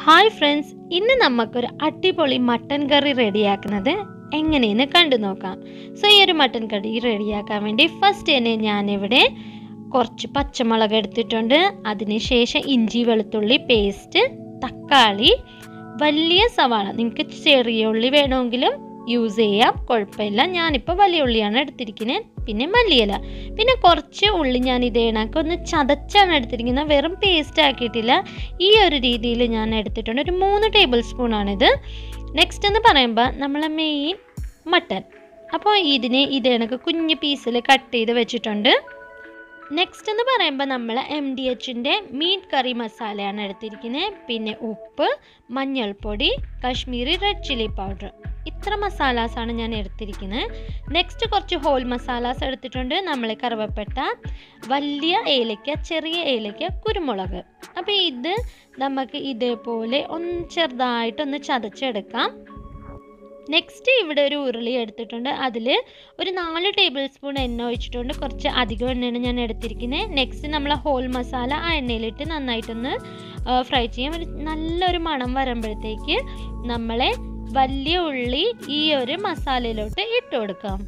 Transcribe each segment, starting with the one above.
hi friends ഇന്ന് നമുക്കൊരു അടിപൊളി മട്ടൻ കറി റെഡിയാക്കുന്നത് എങ്ങനെയെന്ന് കണ്ടു നോക്കാം സോ ഈ ഒരു മട്ടൻ കറി റെഡിയാക്കാൻ വേണ്ടി ഫസ്റ്റ് തന്നെ ഞാനിവിടെ കുറച്ച് പച്ചമുളക് എടുത്തിട്ടുണ്ട് അതിനുശേഷം ഇഞ്ചി വെളുത്തുള്ളി പേസ്റ്റ് തക്കാളി വലിയ സവാള നിങ്ങൾക്ക് ചെറിയ ഉള്ളി വേണമെങ്കിലും യൂസ് ചെയ്യാം കുഴപ്പമില്ല ഞാനിപ്പോൾ വലിയ ഉള്ളിയാണ് എടുത്തിരിക്കുന്നത് പിന്നെ മല്ലിയില പിന്നെ കുറച്ച് ഉള്ളി ഞാൻ ഇതേ കണക്ക് ഒന്ന് ചതച്ചാണ് എടുത്തിരിക്കുന്നത് വെറും പേസ്റ്റ് ആക്കിയിട്ടില്ല ഈ ഒരു രീതിയിൽ ഞാൻ എടുത്തിട്ടുണ്ട് ഒരു മൂന്ന് ടേബിൾ സ്പൂണാണിത് നെക്സ്റ്റ് എന്ന് പറയുമ്പോൾ നമ്മളെ മെയിൻ മട്ടൻ അപ്പോൾ ഇതിനെ ഇതേ കണക്ക് കുഞ്ഞ് പീസിൽ കട്ട് ചെയ്ത് വെച്ചിട്ടുണ്ട് നെക്സ്റ്റ് എന്ന് പറയുമ്പോൾ നമ്മൾ എം ഡി എച്ചിൻ്റെ മീറ്റ് കറി മസാലയാണ് എടുത്തിരിക്കുന്നത് പിന്നെ ഉപ്പ് മഞ്ഞൾപ്പൊടി കാശ്മീരി റെഡ് ചില്ലി പൗഡർ ഇത്ര മസാലാസാണ് ഞാൻ എടുത്തിരിക്കുന്നത് നെക്സ്റ്റ് കുറച്ച് ഹോൾ മസാലാസ് എടുത്തിട്ടുണ്ട് നമ്മൾ കറുവപ്പെട്ട വലിയ ഏലയ്ക്ക ചെറിയ ഏലയ്ക്ക കുരുമുളക് അപ്പോൾ ഇത് നമുക്ക് ഇതേപോലെ ഒന്ന് ചെറുതായിട്ടൊന്ന് ചതച്ചെടുക്കാം നെക്സ്റ്റ് ഇവിടെ ഒരു ഉരുളി എടുത്തിട്ടുണ്ട് അതിൽ ഒരു നാല് ടേബിൾ സ്പൂൺ എണ്ണ ഒഴിച്ചിട്ടുണ്ട് കുറച്ച് അധികം എണ്ണയാണ് ഞാൻ എടുത്തിരിക്കുന്നത് നെക്സ്റ്റ് നമ്മൾ ഹോൾ മസാല ആ എണ്ണയിലിട്ട് നന്നായിട്ടൊന്ന് ഫ്രൈ ചെയ്യാം ഒരു നല്ലൊരു മണം വരുമ്പോഴത്തേക്ക് നമ്മളെ വലിയ ഉള്ളി ഈ ഒരു മസാലയിലോട്ട് ഇട്ട് കൊടുക്കാം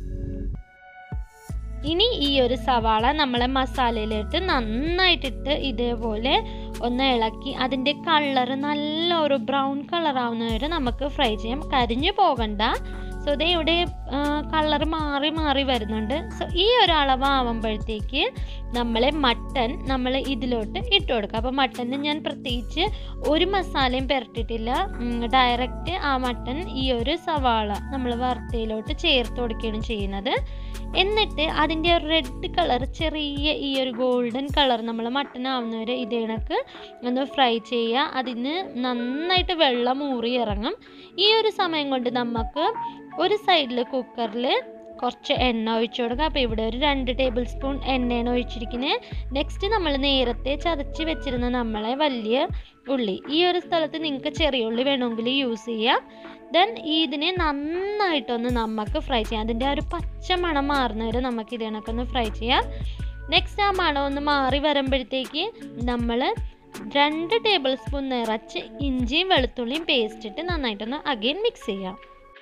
ഇനി ഈ ഒരു സവാള നമ്മളെ മസാലയിലിട്ട് നന്നായിട്ടിട്ട് ഇതേപോലെ ഒന്ന് ഇളക്കി അതിൻ്റെ കളറ് നല്ല ഒരു ബ്രൗൺ കളർ ആവുന്ന വരെ നമുക്ക് ഫ്രൈ ചെയ്യാം കരിഞ്ഞു പോകണ്ട സോ ഇതേ ഇവിടെ കളർ മാറി മാറി വരുന്നുണ്ട് സോ ഈ ഒരു അളവാകുമ്പോഴത്തേക്ക് നമ്മൾ മട്ടൻ നമ്മൾ ഇതിലോട്ട് ഇട്ട് കൊടുക്കുക അപ്പോൾ മട്ടന് ഞാൻ പ്രത്യേകിച്ച് ഒരു മസാലയും പുരട്ടിട്ടില്ല ഡയറക്റ്റ് ആ മട്ടൻ ഈ ഒരു സവാള നമ്മൾ വറുത്തയിലോട്ട് ചേർത്ത് കൊടുക്കുകയാണ് ചെയ്യുന്നത് എന്നിട്ട് അതിൻ്റെ റെഡ് കളർ ചെറിയ ഈ ഒരു ഗോൾഡൻ കളർ നമ്മൾ മട്ടൻ ആവുന്നവരെ ഇതേ കണക്ക് ഒന്ന് ഫ്രൈ ചെയ്യുക അതിന് നന്നായിട്ട് വെള്ളം ഊറി ഇറങ്ങും ഈ ഒരു സമയം കൊണ്ട് നമുക്ക് ഒരു സൈഡിൽ കുക്കറിൽ കുറച്ച് എണ്ണ ഒഴിച്ചു കൊടുക്കുക അപ്പോൾ ഇവിടെ ഒരു രണ്ട് ടേബിൾ സ്പൂൺ എണ്ണയാണ് ഒഴിച്ചിരിക്കുന്നത് നെക്സ്റ്റ് നമ്മൾ നേരത്തെ ചതച്ച് വെച്ചിരുന്ന നമ്മളെ വലിയ ഉള്ളി ഈ ഒരു സ്ഥലത്ത് നിങ്ങൾക്ക് ചെറിയ ഉള്ളി വേണമെങ്കിൽ യൂസ് ചെയ്യാം ദെൻ ഇതിനെ നന്നായിട്ടൊന്ന് നമുക്ക് ഫ്രൈ ചെയ്യാം അതിൻ്റെ ആ ഒരു പച്ച മണം മാറുന്ന വരെ നമുക്ക് ഇത് കണക്കൊന്ന് ഫ്രൈ ചെയ്യാം നെക്സ്റ്റ് ആ മണം ഒന്ന് മാറി വരുമ്പോഴത്തേക്ക് നമ്മൾ രണ്ട് ടേബിൾ സ്പൂൺ നിറച്ച് ഇഞ്ചിയും വെളുത്തുള്ളിയും പേസ്റ്റ് ഇട്ട് നന്നായിട്ടൊന്ന് അഗെയിൻ മിക്സ് ചെയ്യാം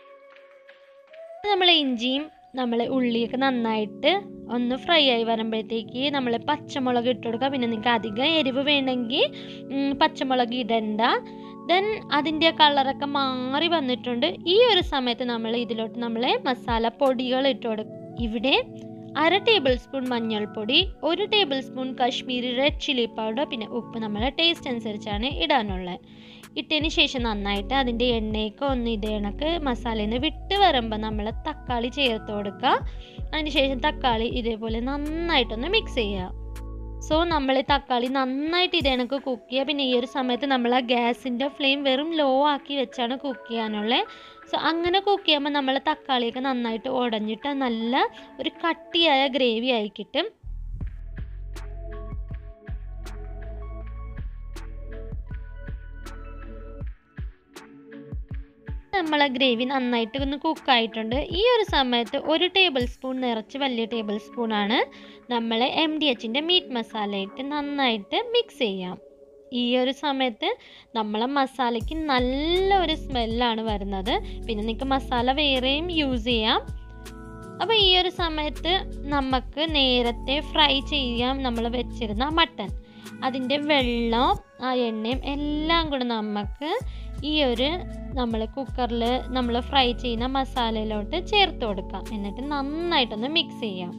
നമ്മൾ ഇഞ്ചിയും നമ്മൾ ഉള്ളിയൊക്കെ നന്നായിട്ട് ഒന്ന് ഫ്രൈ ആയി വരുമ്പോഴത്തേക്ക് നമ്മൾ പച്ചമുളക് ഇട്ട് കൊടുക്കുക പിന്നെ നിങ്ങൾക്ക് അധികം എരിവ് വേണമെങ്കിൽ പച്ചമുളക് ഇടണ്ട ദെൻ അതിൻ്റെ കളറൊക്കെ മാറി വന്നിട്ടുണ്ട് ഈ ഒരു സമയത്ത് നമ്മൾ ഇതിലോട്ട് നമ്മൾ മസാല പൊടികൾ ഇട്ട് കൊടുക്കും ഇവിടെ അര ടേബിൾ സ്പൂൺ മഞ്ഞൾപ്പൊടി ഒരു table spoon Kashmiri red chilli powder പിന്നെ ഉപ്പ് നമ്മളെ ടേസ്റ്റ് അനുസരിച്ചാണ് ഇടാനുള്ളത് ഇട്ടതിന് ശേഷം നന്നായിട്ട് അതിൻ്റെ എണ്ണയൊക്കെ ഒന്ന് ഇത് കണക്ക് മസാലയിൽ നിന്ന് വിട്ട് വരുമ്പോൾ നമ്മൾ തക്കാളി ചേർത്ത് കൊടുക്കുക അതിന് ശേഷം തക്കാളി ഇതേപോലെ നന്നായിട്ടൊന്ന് മിക്സ് ചെയ്യുക സോ നമ്മൾ തക്കാളി നന്നായിട്ട് ഇത് കണക്ക് കുക്ക് ചെയ്യുക പിന്നെ ഈ ഒരു സമയത്ത് നമ്മൾ ആ ഗ്യാസിൻ്റെ ഫ്ലെയിം വെറും ലോ ആക്കി വെച്ചാണ് കുക്ക് ചെയ്യാനുള്ളത് സോ അങ്ങനെ കുക്ക് ചെയ്യുമ്പോൾ നമ്മൾ തക്കാളിയൊക്കെ നന്നായിട്ട് ഉടഞ്ഞിട്ട് നല്ല ഒരു കട്ടിയായ ഗ്രേവി ആയി കിട്ടും നമ്മളെ ഗ്രേവി നന്നായിട്ട് ഒന്ന് കുക്കായിട്ടുണ്ട് ഈ ഒരു സമയത്ത് ഒരു ടേബിൾ സ്പൂൺ നിറച്ച് വലിയ ടേബിൾ സ്പൂണാണ് നമ്മൾ എം ഡി എച്ചിൻ്റെ മീറ്റ് മസാല ഇട്ട് നന്നായിട്ട് മിക്സ് ചെയ്യാം ഈ ഒരു സമയത്ത് നമ്മളെ മസാലയ്ക്ക് നല്ലൊരു സ്മെല്ലാണ് വരുന്നത് പിന്നെ നിങ്ങൾക്ക് മസാല വേറെയും യൂസ് ചെയ്യാം അപ്പോൾ ഈ ഒരു സമയത്ത് നമുക്ക് നേരത്തെ ഫ്രൈ ചെയ്യാൻ നമ്മൾ വെച്ചിരുന്ന മട്ടൻ അതിൻ്റെ വെള്ളവും ആ എണ്ണയും എല്ലാം കൂടെ നമുക്ക് ഈ ഒരു നമ്മൾ കുക്കറിൽ നമ്മൾ ഫ്രൈ ചെയ്യുന്ന മസാലയിലോട്ട് ചേർത്ത് കൊടുക്കാം എന്നിട്ട് നന്നായിട്ടൊന്ന് മിക്സ് ചെയ്യാം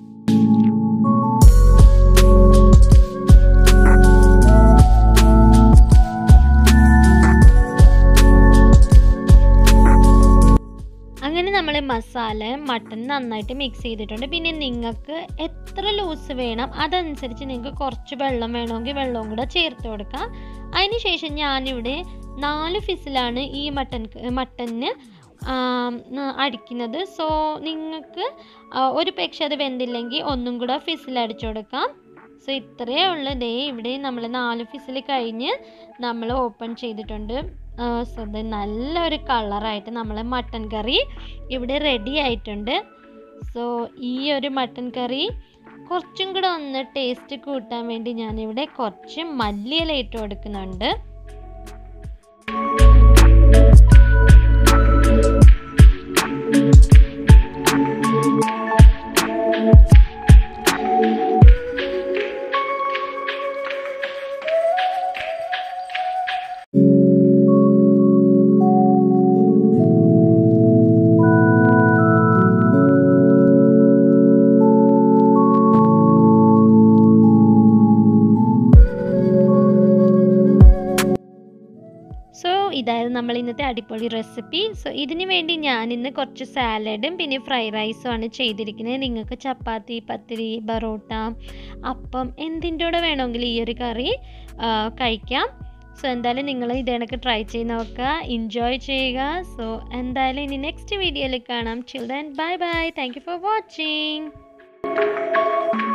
അങ്ങനെ നമ്മൾ മസാല മട്ടൺ നന്നായിട്ട് മിക്സ് ചെയ്തിട്ടുണ്ട് പിന്നെ നിങ്ങൾക്ക് എത്ര ലൂസ് വേണം അതനുസരിച്ച് നിങ്ങൾക്ക് കുറച്ച് വെള്ളം വേണമെങ്കിൽ വെള്ളവും കൂടെ ചേർത്ത് കൊടുക്കാം അതിനുശേഷം ഞാനിവിടെ നാല് ഫിസിലാണ് ഈ മട്ടൻ മട്ടന് അടിക്കുന്നത് സോ നിങ്ങൾക്ക് ഒരു പക്ഷെ അത് വെന്തില്ലെങ്കിൽ ഒന്നും കൂടെ ഫിസിൽ അടിച്ചു കൊടുക്കാം സോ ഇത്രയേ ഉള്ളൂ ദേ ഇവിടെ നമ്മൾ നാല് ഫിസിൽ കഴിഞ്ഞ് നമ്മൾ ഓപ്പൺ ചെയ്തിട്ടുണ്ട് സോ ഇത് നല്ലൊരു കളറായിട്ട് നമ്മളെ മട്ടൻ കറി ഇവിടെ റെഡി ആയിട്ടുണ്ട് സോ ഈ ഒരു മട്ടൻ കറി കുറച്ചും കൂടെ ഒന്ന് ടേസ്റ്റ് കൂട്ടാൻ വേണ്ടി ഞാനിവിടെ കുറച്ച് മല്ലിയില ഇട്ട് കൊടുക്കുന്നുണ്ട് ഇതായിരുന്നു നമ്മൾ ഇന്നത്തെ അടിപൊളി റെസിപ്പി സോ ഇതിന് വേണ്ടി ഞാൻ ഇന്ന് കുറച്ച് സാലഡും പിന്നെ ഫ്രൈഡ് റൈസും ആണ് ചെയ്തിരിക്കുന്നത് നിങ്ങൾക്ക് ചപ്പാത്തി പത്തിരി ബറോട്ട അപ്പം എന്തിൻ്റെ കൂടെ വേണമെങ്കിലും ഈ ഒരു കറി ആ, കഴിക്കാം സോ എന്തായാലും നിങ്ങൾ ഇത് കണക്ക് ട്രൈ ചെയ്ത് നോക്കുക എൻജോയ് ചെയ്യുക സോ എന്തായാലും ഇനി നെക്സ്റ്റ് വീഡിയോയിൽ കാണാം children bye bye thank you for watching